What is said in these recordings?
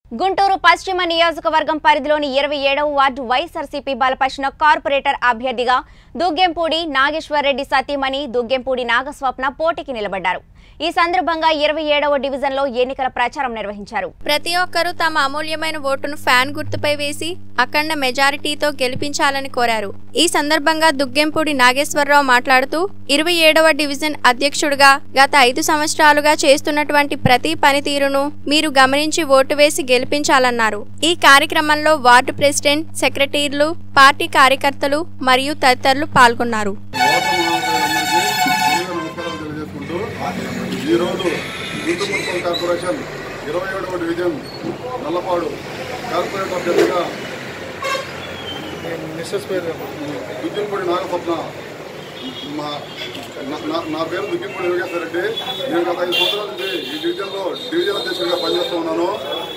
గుంటూరు పశ్చిమ నియోజకవర్గం పరిధిలోని ఇరవై ఏడవ వార్డు వైఎస్ఆర్సీపీ బలపరిచిన కార్పొరేటర్ అభ్యర్థిగా దుగ్గెంపూడి నాగేశ్వరరెడ్డి సతీమణి దుగ్గెంపూడి నాగస్వప్న పోటీకి నిలబడ్డారు ఈ సందర్భంగా ఇరవై ఏడవ డివిజన్లో ఎన్నికల ప్రచారం నిర్వహించారు ప్రతి ఒక్కరూ తమ అమూల్యమైన ఓటును ఫ్యాన్ గుర్తుపై వేసి అఖండ మెజారిటీతో గెలిపించాలని కోరారు ఈ సందర్భంగా దుగ్గెంపూడి నాగేశ్వరరావు మాట్లాడుతూ ఇరవై ఏడవ డివిజన్ అధ్యక్షుడిగా గత ఐదు సంవత్సరాలుగా చేస్తున్నటువంటి ప్రతి పనితీరును మీరు గమనించి ఓటు వేసి గెలిపించాలన్నారు ఈ కార్యక్రమంలో వార్డు ప్రెసిడెంట్ సెక్రటరీలు పార్టీ కార్యకర్తలు మరియు తదితరులు పాల్గొన్నారు ఈరోజు గుంటూరు మున్సిపల్ కార్పొరేషన్ ఇరవై ఏడవ డివిజన్ నల్లపాడు కార్పొరేటర్ అభ్యర్థిగా మిస్సెస్ పేరు దుగ్గినపూడి నాగస్వప్న మా నా- నా- నా పేరు దుగ్గినపూడి యోగేశ్వర రెడ్డి నేను గత ఐదు సంవత్సరాల నుంచి ఈ డివిజన్లో డివిజన్ అధ్యక్షుడిగా పనిచేస్తూ ఉన్నాను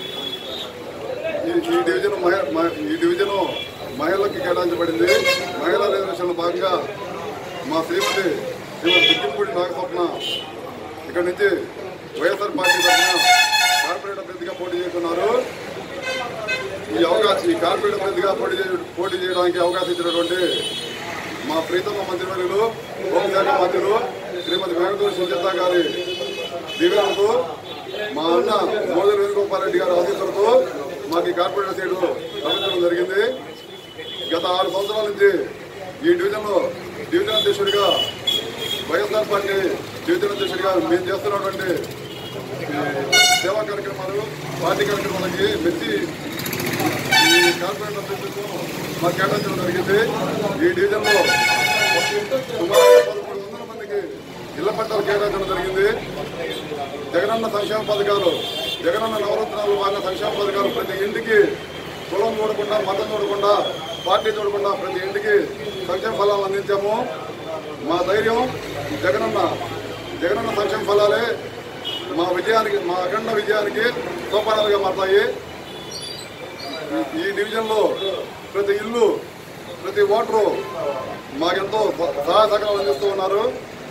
ఈ ఈ డివిజన్ మహి- మ- ఈ డివిజన్ మహిళలకు కేటాయించబడింది మహిళా రిజర్వేషన్లో భాగంగా మా శ్రీమతి శ్రీమతి దుగ్గినపూడి నాగస్వప్న ఇక్కడ నుంచి వైఎస్ఆర్ పార్టీ తరఫున కార్పొరేట్ అభ్యర్థిగా పోటీ చేస్తున్నారు ఈ అవకాశం ఈ కార్పొరేట్ అభ్యర్థిగా పోటీ చే పోటీ చేయడానికి అవకాశం ఇచ్చినటువంటి మా ప్రీతమ మంత్రివర్యులు హోంశాఖ మంత్రులు శ్రీమతి వెంకటూరు సుజాత గారి దీవెనలతో మా అన్న మోదీ వేణుగోపాల్ రెడ్డి గారి ఆశీస్సులతో మాకు ఈ కార్పొరేటర్ సీటు లభించడం జరిగింది గత ఆరు సంవత్సరాల నుంచి ఈ డివిజన్లో డివిజన్ అధ్యక్షుడిగా వైఎస్ఆర్ పార్టీ డివిజన్ అధ్యక్షుడిగా మేము చేస్తున్నటువంటి ఈ సేవా కార్యక్రమాలు పార్టీ కార్యక్రమాలకి మెచ్చి ఈ కార్పొరేట్ అధ్యక్షులకు మాకు కేటాయించడం జరిగింది ఈ డివిజన్లో సుమారు పదమూడు వందల మందికి ఇళ్ల పట్టాలు కేటాయించడం జరిగింది జగనన్న సంక్షేమ పథకాలు జగనన్న నవరత్నాలు వాళ్ళ సంక్షేమ పథకాలు ప్రతి ఇంటికి కులం చూడకుండా మతం చూడకుండా పార్టీ చూడకుండా ప్రతి ఇంటికి సంక్షేమ ఫలాలు అందించాము మా ధైర్యం జగనన్న జగనన్న సంక్షేమ ఫలాలే మా విజయానికి మా అఖండ విజయానికి సోపానాలుగా మారతాయి ఈ- ఈ డివిజన్లో ప్రతి ఇల్లు ప్రతి ఓటరు మాకెంతో సహాయ సహకారాలు అందిస్తూ ఉన్నారు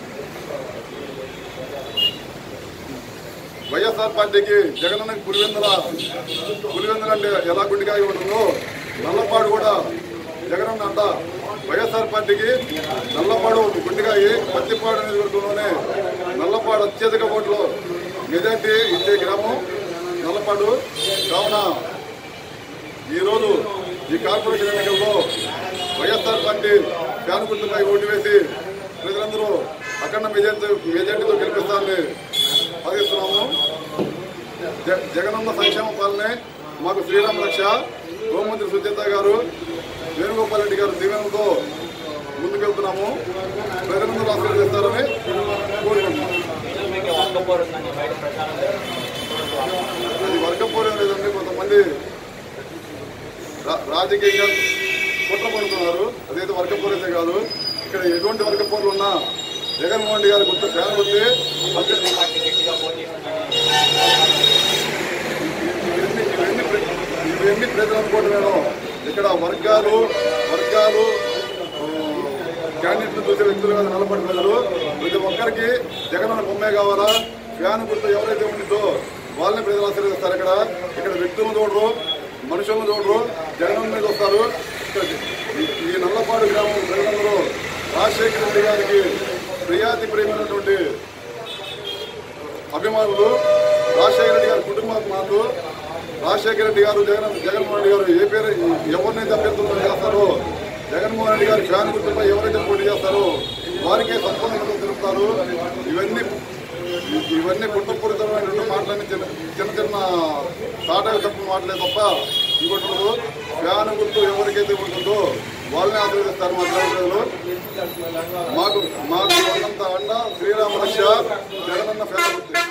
వైఎస్ఆర్ పార్టీకి జగనన్నకి పులివెందుల పులివెందుల అంటే ఎలా గుండికాయ ఉంటుందో నల్లపాడు కూడా జగనన్న అంట వైఎస్ఆర్ పార్టీకి నల్లపాడు గుండికాయ పత్తిపాడు నియోజకవర్గంలోనే నల్లపాడు అత్యధిక ఓట్లు మెజార్టీ ఇచ్చే గ్రామం నల్లపాడు కావున ఈరోజు ఈ కార్పొరేషన్ ఎన్నికల్లో వైఎస్ఆర్ పార్టీ ఫ్యాన్ గుర్తుపై ఓటు వేసి ప్రజలందరూ అఖండ మెజార్టీ మెజార్టీతో గెలిపిస్తారని ఆశిస్తున్నాము జ- జగనన్న సంక్షేమ పాలనే మాకు శ్రీరామ రక్ష హోంమంత్రి సుచేత గారు వేణుగోపాల్ రెడ్డి గారు దీవెనలతో ముందుకెళ్తున్నాము ప్రజలందరూ ఆశీర్వదిస్తారని కోరుకుంటున్నాము అది వర్గపోరం లేదండి కొంతమంది రా- రాజకీయంగా కుట్ర పడుతున్నారు అదైతే వర్గపోరైతే కాదు ఇక్కడ ఎటువంటి వర్గపోర్లు ఉన్నా జగన్మోహన్ రెడ్డి గారి గుర్తు ఫ్యాన్ గుర్తి అంతే ఇవన్నీ ఇవన్నీ ప్ర- ఇవన్నీ ప్రజలు అనుకోవడం నేను ఇక్కడ వర్గాలు వర్గాలు క్యాండిడేట్లు చూసే వ్యక్తులు కాదు నిలబడి ప్రజలు ప్రతి ఒక్కరికి జగన్ బొమ్మే కావాలా ఫ్యాన్ గుర్తు ఎవరైతే ఉండిందో వాళ్ళని ప్రజలు ఆశీర్వదిస్తారు ఇక్కడ ఇక్కడ వ్యక్తులను చూడరు మనుషులను చూడరు జగన్ మీద వస్తారు ఇక్కడ ఈ- ఈ నల్లపాడు గ్రామం ప్రజలందరూ రాజశేఖర రెడ్డి గారికి ప్రియాతి ప్రేమైనటువంటి అభిమానులు రాజశేఖర రెడ్డి గారి కుటుంబాభిమానులు రాజశేఖర రెడ్డి గారు జగన్ జగన్మోహన్ రెడ్డి గారు ఏ పేరు ఎవరినైతే అభ్యర్థులను చేస్తారో జగన్మోహన్ రెడ్డి గారి ఫ్యాన్ గుర్తుపై ఎవరైతే పోటీ చేస్తారో వారికే సంపూర్ణంగా తెలుపుతారు ఇవన్నీ ఇ- ఇవన్నీ కుట్రపూరితమైనటువంటి మాటలని చిన్న చిన్న చిన్న తాటగా తప్పు మాటలే తప్ప ఇంకోటి ఉండదు ఫ్యాన్ గుర్తు ఎవరికైతే ఉంటుందో వాళ్ళని ఆశీర్వదిస్తారు మా గ్రామ ప్రజలు మాకు మాకు ఉన్నంత అండ శ్రీరామ రక్ష జగనన్న ఫ్యాన్ గుర్తు